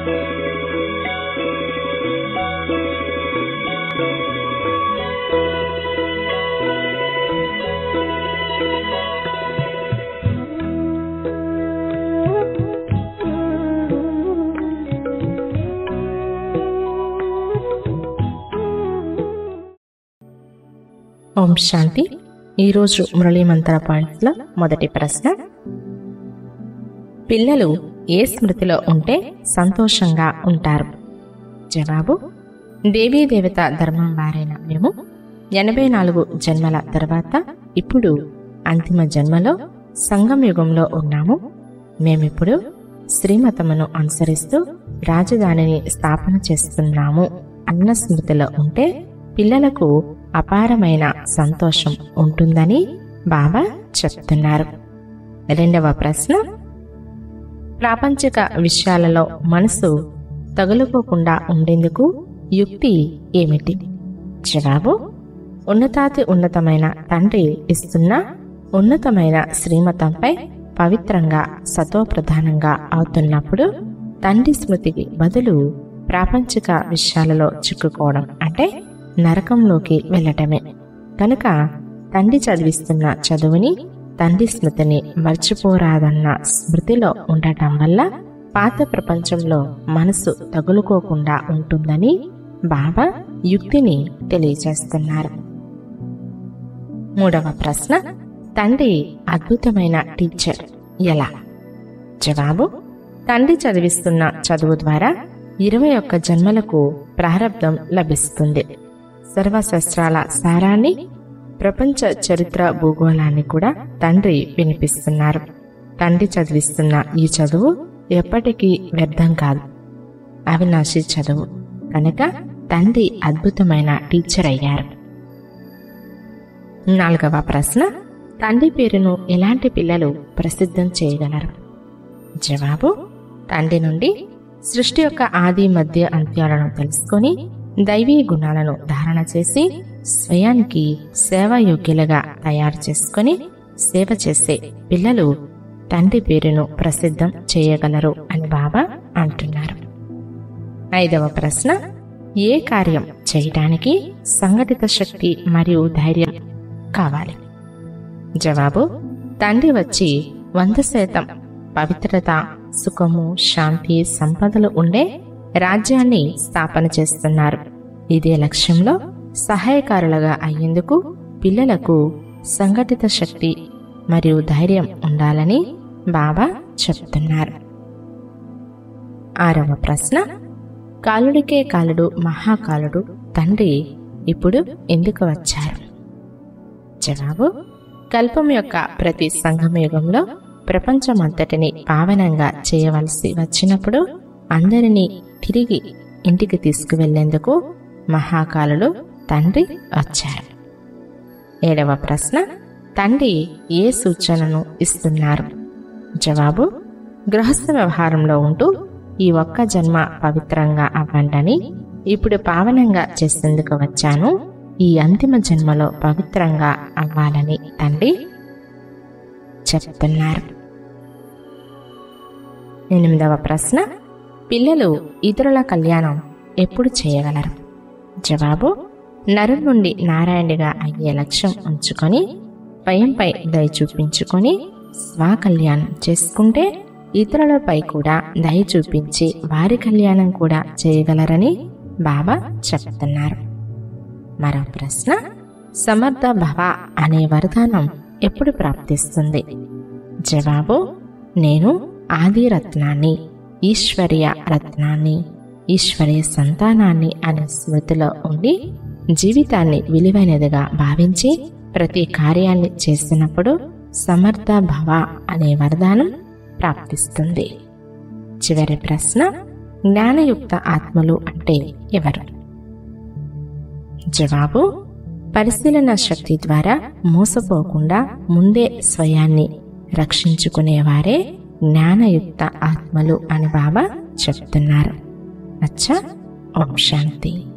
ఓం శాంతి ఈరోజు మురళీ మంత్ర పాయింట్స్లో మొదటి ప్రశ్న పిల్లలు ఏ స్మృతిలో ఉంటే సంతోషంగా ఉంటారు జవాబు దేవీ దేవత ధర్మం వారైన మేము ఎనభై నాలుగు జన్మల తర్వాత ఇప్పుడు అంతిమ జన్మలో సంగం యుగంలో ఉన్నాము మేమిప్పుడు శ్రీమతమును అనుసరిస్తూ రాజధానిని స్థాపన చేస్తున్నాము అన్న స్మృతిలో ఉంటే పిల్లలకు అపారమైన సంతోషం ఉంటుందని బాబా చెప్తున్నారు రెండవ ప్రశ్న ప్రాపంచిక విషయాలలో మనసు తగులుకోకుండా ఉండేందుకు యుక్తి ఏమిటి జవాబు ఉన్నతాతి ఉన్నతమైన తండ్రి ఇస్తున్న ఉన్నతమైన శ్రీమతంపై పవిత్రంగా సతోప్రధానంగా అవుతున్నప్పుడు తండ్రి స్మృతికి బదులు ప్రాపంచిక విషయాలలో చిక్కుకోవడం అంటే నరకంలోకి వెళ్ళటమే కనుక తండ్రి చదివిస్తున్న చదువుని తండ్రి స్మృతిని మర్చిపోరాదన్న స్మృతిలో ఉండటం వల్ల పాత ప్రపంచంలో మనసు తగులుకోకుండా ఉంటుందని బాబా యుక్తిని తెలియజేస్తున్నారు మూడవ ప్రశ్న తండ్రి అద్భుతమైన టీచర్ ఎలా జవాబు తండ్రి చదివిస్తున్న చదువు ద్వారా ఇరవై ఒక్క జన్మలకు ప్రారంధం లభిస్తుంది సర్వశస్త్రాల సారాన్ని ప్రపంచ చరిత్ర భూగోళాన్ని కూడా తండ్రి వినిపిస్తున్నారు తండ్రి చదివిస్తున్న ఈ చదువు ఎప్పటికీ వ్యర్థం కాదు అవినాశి చదువు కనుక తండ్రి అద్భుతమైన టీచర్ అయ్యారు నాలుగవ ప్రశ్న తండ్రి పేరును ఎలాంటి పిల్లలు ప్రసిద్ధం చేయగలరు జవాబు తండ్రి నుండి సృష్టి యొక్క ఆది మధ్య అంత్యాలను తెలుసుకొని దైవీ గుణాలను ధారణ చేసి స్వయానికి సేవాయోగ్యులుగా తయారు చేసుకొని సేవ చేసే పిల్లలు తండ్రి పేరును ప్రసిద్ధం చేయగలరు అని బాబా అంటున్నారు ఐదవ ప్రశ్న ఏ కార్యం చేయటానికి సంఘటిత శక్తి మరియు ధైర్యం కావాలి జవాబు తండ్రి వచ్చి వంద శాతం పవిత్రత సుఖము శాంతి సంపదలు ఉండే రాజ్యాన్ని స్థాపన చేస్తున్నారు ఇదే లక్ష్యంలో సహాయకారులుగా అయ్యేందుకు పిల్లలకు సంఘటిత శక్తి మరియు ధైర్యం ఉండాలని బాబా చెప్తున్నారు ఆరవ ప్రశ్న కాలుడికే కాలుడు మహాకాలుడు తండ్రి ఇప్పుడు ఎందుకు వచ్చారు జవాబు కల్పం యొక్క ప్రతి సంగమయుగంలో ప్రపంచమంతటిని పావనంగా చేయవలసి వచ్చినప్పుడు అందరినీ తిరిగి ఇంటికి తీసుకువెళ్లేందుకు మహాకాలుడు తండ్రి వచ్చారు ఏడవ ప్రశ్న తండ్రి ఏ సూచనను ఇస్తున్నారు జవాబు గృహస్థ వ్యవహారంలో ఉంటూ ఈ ఒక్క జన్మ పవిత్రంగా అవ్వండని ఇప్పుడు పావనంగా చేసేందుకు వచ్చాను ఈ అంతిమ జన్మలో పవిత్రంగా అవ్వాలని తండ్రి చెప్తున్నారు ఎనిమిదవ ప్రశ్న పిల్లలు ఇతరుల కళ్యాణం ఎప్పుడు చేయగలరు జవాబు నరు నుండి నారాయణుడిగా అయ్యే లక్ష్యం ఉంచుకొని స్వయంపై దయ చూపించుకొని స్వకళ్యాణం చేసుకుంటే ఇతరులపై కూడా దయ చూపించి వారి కళ్యాణం కూడా చేయగలరని బాబా చెప్తున్నారు మరో ప్రశ్న సమర్థ భవ అనే వరదానం ఎప్పుడు ప్రాప్తిస్తుంది జవాబు నేను ఆది రత్నాన్ని ఈశ్వర్య రత్నాన్ని ఈశ్వర్య సంతానాన్ని అనే స్మృతిలో ఉండి జీవితాన్ని విలువైనదిగా భావించి ప్రతి కార్యాన్ని చేసినప్పుడు సమర్థ భవ అనే వరదానం ప్రాప్తిస్తుంది చివరి ప్రశ్న జ్ఞానయుక్త ఆత్మలు అంటే ఎవరు జవాబు పరిశీలన శక్తి ద్వారా మోసపోకుండా ముందే స్వయాన్ని రక్షించుకునేవారే జ్ఞానయుక్త ఆత్మలు అని బాబా చెప్తున్నారు అచ్చా ఓం శాంతి